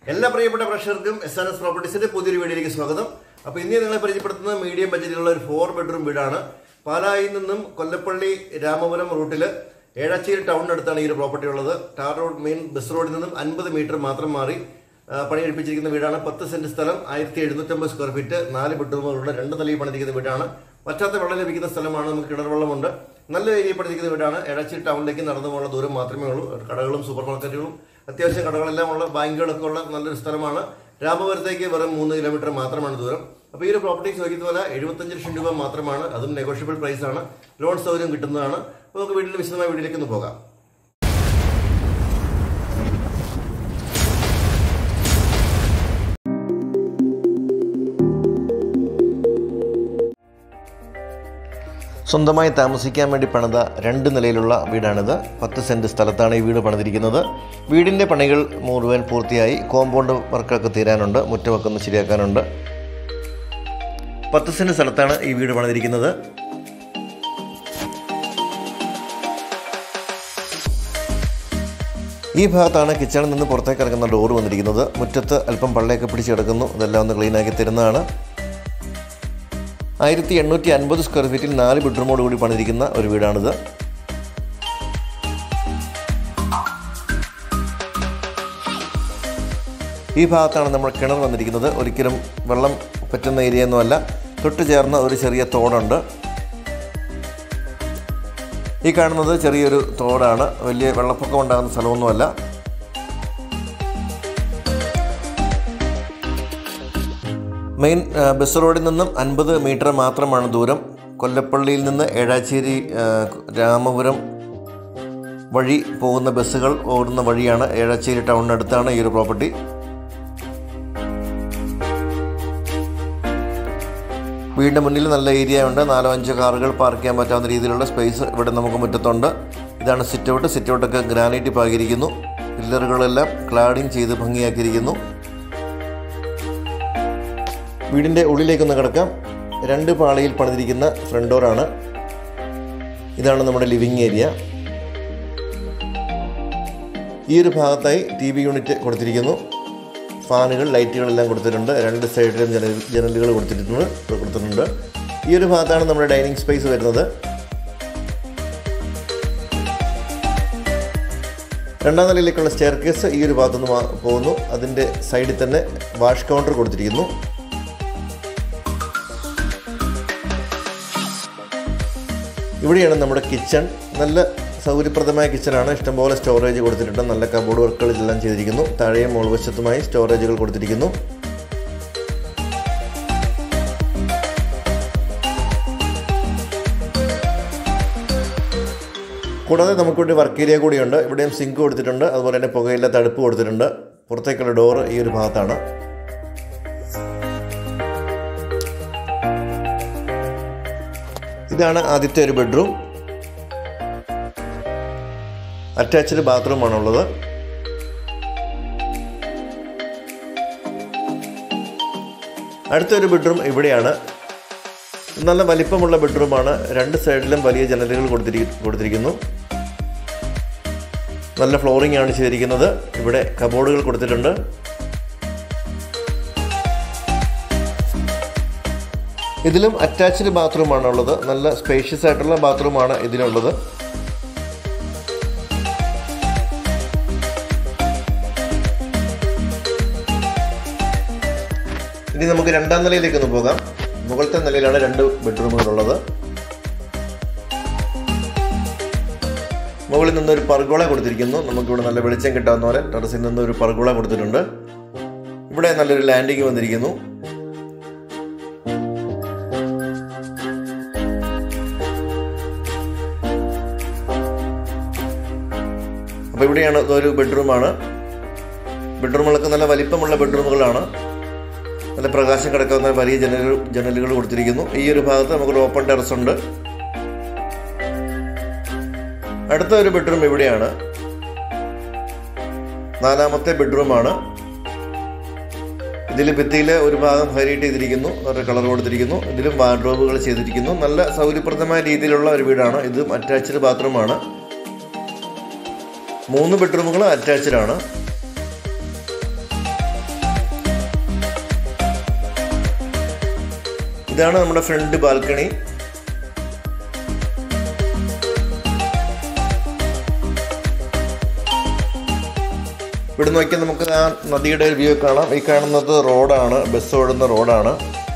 എല്ലാ പ്രിയപ്പെട്ട പ്രേക്ഷകർക്കും എസ് ആർ എസ് പ്രോപ്പർട്ടീസിന്റെ പുതിയൊരു വീഡിയോയിലേക്ക് സ്വാഗതം അപ്പോൾ ഇന്ന് ഞാൻ നിങ്ങളെ പരിചയപ്പെടുത്തുന്ന മീഡിയം ബഡ്ജറ്റിലുള്ള ഒരു ഫോർ ബെഡ്റൂം വീടാണ് പാലായിൽ നിന്നും കൊല്ലപ്പള്ളി രാമപുരം റൂട്ടിൽ ഏഴാച്ചേരി ടൗണിനടുത്താണ് ഈ ഒരു പ്രോപ്പർട്ടി ഉള്ളത് ടാർ റോഡ് മെയിൻ ബസ് റോഡിൽ നിന്നും അൻപത് മീറ്റർ മാത്രം മാറി ആ, പണി കഴിപ്പിച്ചിരിക്കുന്ന വീടാണ് പത്ത് സെന്റ് സ്ഥലം ആയിരത്തി എഴുന്നൂറ്റമ്പത് സ്ക്വയർ ഫീറ്റ് നാല് ബെഡ്റൂമുകളുണ്ട് രണ്ട് നിലയിൽ പണിതിരിക്കുന്ന വീടാണ് പറ്റാത്ത വെള്ളം ലഭിക്കുന്ന സ്ഥലമാണ് നമുക്ക് കിണർ വെള്ളമുണ്ട് നല്ല ഏരിയ പണിതിരിക്കുന്ന വീടാണ് എടച്ചേരി ടൗണിലേക്ക് നടന്നു പോകുന്ന ദൂരം മാത്രമേ ഉള്ളൂ കടകളും സൂപ്പർ മാർക്കറ്റുകളും അത്യാവശ്യം കടകളെല്ലാം ഉള്ള ബാങ്കുകളൊക്കെ ഉള്ള നല്ലൊരു സ്ഥലമാണ് രാമപുരത്തേക്ക് വെറും മൂന്ന് കിലോമീറ്റർ മാത്രമാണ് ദൂരം അപ്പോൾ ഈ ഒരു പ്രോപ്പർട്ടി ചോദിക്കുന്ന പോലെ എഴുപത്തഞ്ച് ലക്ഷം രൂപ മാത്രമാണ് അതും നെഗോഷ്യബിൾ പ്രൈസ് ആണ് ലോൺ സൗകര്യം കിട്ടുന്നതാണ് അപ്പോൾ നമുക്ക് വീട്ടിൽ വിശദമായ വീട്ടിലേക്ക് ഒന്ന് പോകാം സ്വന്തമായി താമസിക്കാൻ വേണ്ടി പണിത രണ്ട് നിലയിലുള്ള വീടാണിത് പത്ത് സെൻറ്റ് സ്ഥലത്താണ് ഈ വീട് പണിതിരിക്കുന്നത് വീടിൻ്റെ പണികൾ മുഴുവൻ പൂർത്തിയായി കോമ്പൗണ്ട് വർക്കൊക്കെ തീരാനുണ്ട് മുറ്റമൊക്കെ ഒന്ന് ശരിയാക്കാനുണ്ട് പത്ത് സെൻറ്റ് സ്ഥലത്താണ് ഈ വീട് പണിതിരിക്കുന്നത് ഈ ഭാഗത്താണ് കിച്ചണിൽ നിന്ന് പുറത്തേക്ക് ഇറങ്ങുന്ന ഡോർ വന്നിരിക്കുന്നത് മുറ്റത്ത് അല്പം പള്ളയൊക്കെ പിടിച്ച് കിടക്കുന്നു ഇതെല്ലാം ഒന്ന് ക്ലീനാക്കി തരുന്നതാണ് ആയിരത്തി എണ്ണൂറ്റി അൻപത് സ്ക്വയർ ഫീറ്റിൽ നാല് ബെഡ്റൂമോട് കൂടി പണിതിരിക്കുന്ന ഒരു വീടാണിത് ഈ ഭാഗത്താണ് നമ്മൾ കിണർ വന്നിരിക്കുന്നത് ഒരിക്കലും വെള്ളം പറ്റുന്ന ഏരിയ ഒന്നുമല്ല തൊട്ട് ചേർന്ന ഒരു ചെറിയ തോടുണ്ട് ഈ കാണുന്നത് ചെറിയൊരു തോടാണ് വലിയ വെള്ളപ്പൊക്കം ഉണ്ടാകുന്ന സ്ഥലമൊന്നുമല്ല മെയിൻ ആ, ബസ് റോഡിൽ നിന്നും അൻപത് മീറ്റർ മാത്രമാണ് ദൂരം കൊല്ലപ്പള്ളിയിൽ നിന്ന് ഏഴാച്ചേരി ആ, രാമപുരം വഴി പോകുന്ന ബസ്സുകൾ ഓടുന്ന വഴിയാണ് ഏഴാച്ചേരി ടൗണിനടുത്താണ് ഈ ഒരു പ്രോപ്പർട്ടി വീടിൻ്റെ മുന്നിൽ നല്ല ഏരിയ ഉണ്ട് നാലോ അഞ്ചോ കാറുകൾ പാർക്ക് ചെയ്യാൻ പറ്റാവുന്ന രീതിയിലുള്ള സ്പേസ് ഇവിടെ നമുക്ക് മുറ്റത്തുണ്ട് ഇതാണ് സിറ്റ് ഔട്ട് സിറ്റ് ഔട്ടൊക്കെ ഗ്രാനൈറ്റ് പാകിയിരിക്കുന്നു പില്ലറുകളെല്ലാം ക്ലാഡിങ് ചെയ്ത് ഭംഗിയാക്കിയിരിക്കുന്നു വീടിൻ്റെ ഉള്ളിലേക്കൊന്ന് കിടക്കാം രണ്ട് പാളിയിൽ പണിതിരിക്കുന്ന ഫ്രണ്ട് ഡോറാണ് ഇതാണ് നമ്മുടെ ലിവിങ് ഏരിയ ഈ ഒരു ഭാഗത്തായി ടി വി യൂണിറ്റ് കൊടുത്തിരിക്കുന്നു ഫാനുകൾ ലൈറ്റുകളെല്ലാം കൊടുത്തിട്ടുണ്ട് രണ്ട് സൈഡിലും ജനൽ ജനലുകൾ കൊടുത്തിട്ടുണ്ട് കൊടുത്തിട്ടുണ്ട് ഈ ഒരു ഭാഗത്താണ് നമ്മുടെ ഡൈനിങ് സ്പേസ് വരുന്നത് രണ്ടാം നിലയിലേക്കുള്ള സ്റ്റെയർ കേസ് ഈ ഒരു ഭാഗത്തുനിന്ന് മാ- പോകുന്നു അതിൻ്റെ സൈഡിൽ തന്നെ വാഷ് കൗണ്ടർ കൊടുത്തിരിക്കുന്നു ഇവിടെയാണ് നമ്മുടെ കിച്ചൺ നല്ല സൗകര്യപ്രദമായ കിച്ചണാണ് ഇഷ്ടംപോലെ സ്റ്റോറേജ് കൊടുത്തിട്ടുണ്ട് നല്ല കബോർഡ് വർക്കുകൾ ഇതെല്ലാം ചെയ്തിരിക്കുന്നു താഴെയും മുൾവശത്തുമായി സ്റ്റോറേജുകൾ കൊടുത്തിരിക്കുന്നു കൂടാതെ നമുക്കിവിടെ വർക്ക് ഏരിയ കൂടിയുണ്ട് ഇവിടെയും സിങ്ക് കൊടുത്തിട്ടുണ്ട് അതുപോലെ തന്നെ പുകയില്ല തടുപ്പ് കൊടുത്തിട്ടുണ്ട് പുറത്തേക്കുള്ള ഡോറ് ഈ ഒരു ഭാഗത്താണ് ഇതാണ് ആദ്യത്തെ ഒരു ബെഡ്റൂം അറ്റാച്ച്ഡ് ബാത്റൂമാണുള്ളത് അടുത്തൊരു ബെഡ്റൂം ഇവിടെയാണ് നല്ല വലിപ്പമുള്ള ബെഡ്റൂമാണ് രണ്ട് സൈഡിലും വലിയ ജനലുകൾ കൊടുത്തിരി കൊടുത്തിരിക്കുന്നു നല്ല ഫ്ലോറിംഗ് ആണ് ചെയ്തിരിക്കുന്നത് ഇവിടെ കബോർഡുകൾ കൊടുത്തിട്ടുണ്ട് ഇതിലും അറ്റാച്ച്ഡ് ബാത്റൂമാണ് ഉള്ളത് നല്ല സ്പേഷ്യസ് ആയിട്ടുള്ള ബാത്റൂമാണ് ഇതിനുള്ളത് ഇനി നമുക്ക് രണ്ടാം നിലയിലേക്ക് ഒന്ന് പോകാം മുകളിലത്തെ നിലയിലാണ് രണ്ട് ബെഡ്റൂമുകളുള്ളത് മുകളിൽ നിന്ന് ഒരു പർഗോള കൊടുത്തിരിക്കുന്നു നമുക്കിവിടെ നല്ല വെളിച്ചം കിട്ടാവുന്ന പോലെ ടെറസിൽ നിന്ന് ഒരു പർഗോള കൊടുത്തിട്ടുണ്ട് ഇവിടെ നല്ലൊരു ലാൻഡിങ് വന്നിരിക്കുന്നു അപ്പോൾ ഇവിടെയാണ് ഒരു ബെഡ്റൂമാണ് ബെഡ്റൂമുകളൊക്കെ നല്ല വലിപ്പമുള്ള ബെഡ്റൂമുകളാണ് നല്ല പ്രകാശം കിടക്കാവുന്ന വലിയ ജനലുകൾ ജനലുകൾ കൊടുത്തിരിക്കുന്നു ഈ ഒരു ഭാഗത്ത് നമുക്കൊരു ഓപ്പൺ ടെറസ് ഉണ്ട് അടുത്ത ഒരു ബെഡ്റൂം ഇവിടെയാണ് നാലാമത്തെ ബെഡ്റൂമാണ് ഇതിൽ ഭിത്തിയിൽ ഒരു ഭാഗം ഹൈലൈറ്റ് ചെയ്തിരിക്കുന്നു ഒരു കളർ കൊടുത്തിരിക്കുന്നു ഇതിലും വാർഡ്രോബുകൾ ചെയ്തിരിക്കുന്നു നല്ല സൗകര്യപ്രദമായ രീതിയിലുള്ള ഒരു വീടാണ് ഇതും അറ്റാച്ച്ഡ് ബാത്റൂമാണ് മൂന്ന് ബെഡ്റൂമുകൾ അറ്റാച്ച്ഡ് ആണ് ഇതാണ് നമ്മുടെ ഫ്രണ്ട് ബാൽക്കണി ഇവിടെ നോക്കിയാൽ നമുക്ക് ആ നദിയുടെ വ്യൂ കാണാം ഈ കാണുന്നത് റോഡാണ് ബസ് ഓടുന്ന റോഡാണ്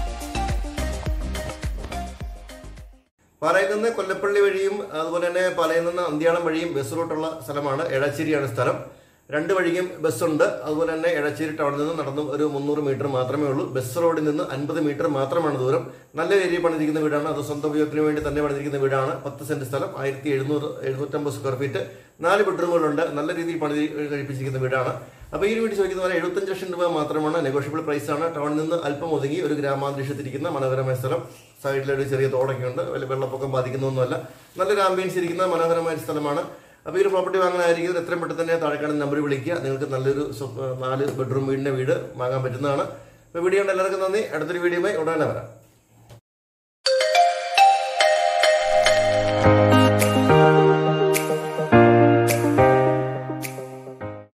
പാലയിൽ നിന്ന് കൊല്ലപ്പള്ളി വഴിയും അതുപോലെ തന്നെ പാലയിൽ നിന്ന് അന്ത്യാളം വഴിയും ബസ് റൂട്ടുള്ള സ്ഥലമാണ് എടച്ചേരിയാണ് സ്ഥലം രണ്ട് വഴിയും ബസ്സുണ്ട് അതുപോലെ തന്നെ എടച്ചേരി ടൗണിൽ നിന്ന് നടന്ന് ഒരു മുന്നൂറ് മീറ്റർ മാത്രമേ ഉള്ളൂ ബസ് റോഡിൽ നിന്ന് അൻപത് മീറ്റർ മാത്രമാണ് ദൂരം നല്ല ഏരിയ പണിതിരിക്കുന്ന വീടാണ് അത് സ്വന്തം ഉപയോഗത്തിന് വേണ്ടി തന്നെ പണിതിരിക്കുന്ന വീടാണ് പത്ത് സെന്റ് സ്ഥലം ആയിരത്തി എഴുന്നൂറ് എഴുന്നൂറ്റമ്പത് സ്ക്വയർ ഫീറ്റ് നാല് ബെഡ്റൂമുകളുണ്ട് നല്ല രീതിയിൽ പണി കഴിപ്പിച്ചിരിക്കുന്ന വീടാണ് അപ്പോൾ ഈ ഒരു വീട് ചോദിക്കുന്ന പോലെ എഴുപത്തഞ്ച് ലക്ഷം രൂപ മാത്രമാണ് നെഗോഷ്യബിൾ പ്രൈസ് ആണ് ടൗണിൽ നിന്ന് അല്പം ഒതുങ്ങി ഒരു ഗ്രാമാന്തരീക്ഷത്തിരിക്കുന്ന മനോഹരമായ സ്ഥലം സൈഡിലൊരു ചെറിയ തോടൊക്കെ ഉണ്ട് വലിയ വെള്ളപ്പൊക്കം ബാധിക്കുന്നൊന്നുമല്ല നല്ലൊരു ആംബിയൻസ് ഇരിക്കുന്ന മനോഹരമായ ഒരു സ്ഥലമാണ് അപ്പോൾ ഈ ഒരു പ്രോപ്പർട്ടി വാങ്ങാനായിരിക്കും എത്രയും പെട്ടെന്ന് തന്നെ താഴെക്കാണ് നമ്പർ വിളിക്കുക നിങ്ങൾക്ക് നല്ലൊരു സ്വ- നാല് ബെഡ്റൂം വീടിൻ്റെ വീട് വാങ്ങാൻ പറ്റുന്നതാണ് അപ്പോൾ വീഡിയോ ഉണ്ട് എല്ലാവർക്കും നന്ദി അടുത്തൊരു വീഡിയോയുമായി ഉടനെ വരാം